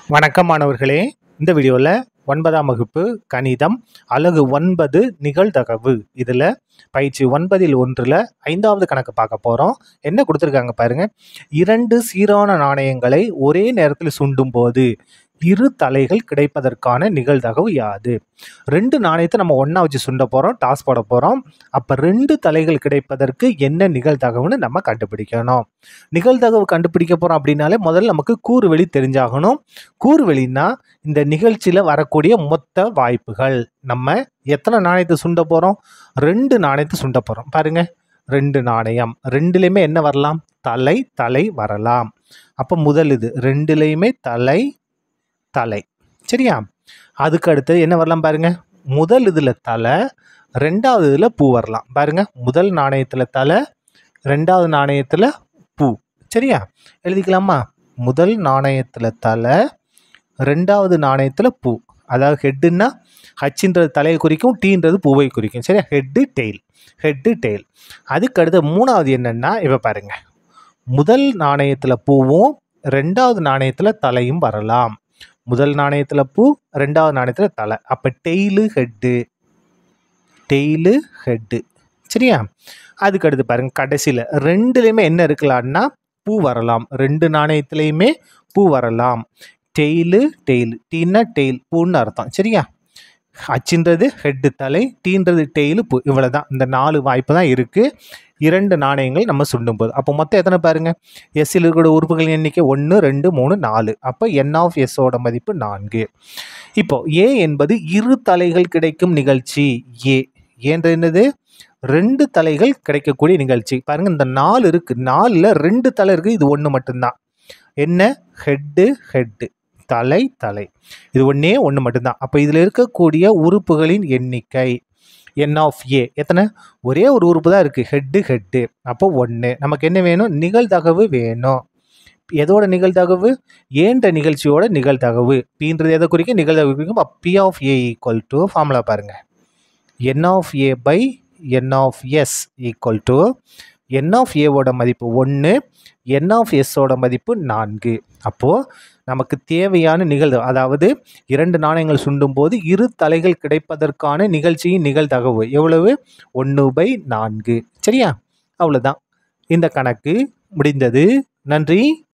வணக்கம் மாணவர்களே இந்த வீடியோவில் ஒன்பதாம் வகுப்பு கணிதம் அலகு ஒன்பது நிகழ்தகவு இதில் பயிற்சி ஒன்பதில் ஒன்றில் ஐந்தாவது கணக்கு பார்க்க போகிறோம் என்ன கொடுத்துருக்காங்க பாருங்க இரண்டு சீரான நாணயங்களை ஒரே நேரத்தில் சுண்டும் போது இரு தலைகள் கிடைப்பதற்கான நிகழ்தகவு யாது ரெண்டு நாணயத்தை நம்ம ஒன்றா வச்சு சுண்ட போகிறோம் டாஸ் போட போகிறோம் அப்போ ரெண்டு தலைகள் கிடைப்பதற்கு என்ன நிகழ்தகவுன்னு நம்ம கண்டுபிடிக்கணும் நிகழ்தகவு கண்டுபிடிக்க போகிறோம் அப்படின்னாலே முதல்ல நமக்கு கூறுவெளி தெரிஞ்சாகணும் கூறுவெளின்னா இந்த நிகழ்ச்சியில் வரக்கூடிய மொத்த வாய்ப்புகள் நம்ம எத்தனை நாணயத்தை சுண்ட போகிறோம் ரெண்டு நாணயத்தை சுண்ட போகிறோம் பாருங்க ரெண்டு நாணயம் ரெண்டுலேயுமே என்ன வரலாம் தலை தலை வரலாம் அப்போ முதல் இது ரெண்டுலேயுமே தலை தலை சரியா அதுக்கு அடுத்தது என்ன வரலாம் பாருங்க முதல் இதில் தலை ரெண்டாவது இதில் பூ வரலாம் பாருங்க முதல் நாணயத்தில் தலை ரெண்டாவது நாணயத்தில் பூ சரியா எழுதிக்கலாமா முதல் நாணயத்தில் தலை ரெண்டாவது நாணயத்தில் பூ அதாவது ஹெட்டுன்னா ஹச்சுன்றது தலையை குறிக்கும் டீன்றது பூவை குறிக்கும் சரியா ஹெட்டு டெய்ல் ஹெட்டு டெய்ல் அதுக்கு அடுத்து மூணாவது என்னென்னா இவ பாருங்க முதல் நாணயத்தில் பூவும் ரெண்டாவது நாணயத்தில் தலையும் வரலாம் முதல் நாணயத்தில் பூ ரெண்டாவது நாணயத்தில் தலை அப்போ டெய்லு ஹெட்டு டெய்லு ஹெட்டு சரியா அதுக்கு அடுத்து பாருங்க கடைசியில் ரெண்டுலேயுமே என்ன இருக்கலாம்னா பூ வரலாம் ரெண்டு நாணயத்துலேயுமே பூ வரலாம் டெய்லு டெய்லு டீன்னா டெய்ல் பூன்னு அர்த்தம் சரியா அச்சுன்றது ஹெட்டு தலை டீன்றது டெய்லு பூ இவ்வளோ தான் இந்த நாலு வாய்ப்பு தான் இருக்குது இரண்டு நாணயங்கள் நம்ம சுண்டும் போது அப்போ மொத்தம் எத்தனை பாருங்க எஸ்ஸில் இருக்கிற உறுப்புகளின் எண்ணிக்கை ஒன்று ரெண்டு மூணு நாலு அப்போ என் ஆஃப் எஸ்ஸோட மதிப்பு நான்கு இப்போ ஏ என்பது இரு தலைகள் கிடைக்கும் நிகழ்ச்சி ஏ ஏன்ற என்னது ரெண்டு தலைகள் கிடைக்கக்கூடிய நிகழ்ச்சி பாருங்க இந்த நாலு இருக்கு நாலில் ரெண்டு தலை இருக்கு இது ஒன்று மட்டும்தான் என்ன ஹெட்டு ஹெட்டு தலை தலை இது ஒன்றே ஒன்று மட்டும்தான் அப்போ இதில் இருக்கக்கூடிய உறுப்புகளின் எண்ணிக்கை என் ஆஃப் ஏ எத்தனை ஒரே ஒரு உறுப்பு தான் இருக்குது ஹெட்டு ஹெட்டு அப்போ ஒன்று நமக்கு என்ன வேணும் நிகழ்தகவு வேணும் எதோட நிகழ்தகவு ஏன்ற நிகழ்ச்சியோட நிகழ்தகவு பீன்றது எதை குறிக்கும் நிகழ்தகவு குறிக்கும் P of A equal to formula பாருங்க n of A by n of S equal to n of ஏவோட மதிப்பு ஒன்று என் ஆஃப் எஸ்ஸோட மதிப்பு நான்கு அப்போது நமக்கு தேவையான நிகழ்வு அதாவது இரண்டு நாணயங்கள் சுண்டும் போது இரு தலைகள் கிடைப்பதற்கான நிகழ்ச்சியின் நிகழ்தகவு எவ்வளவு ஒன்று பை நான்கு சரியா அவ்வளோதான் இந்த கணக்கு முடிந்தது நன்றி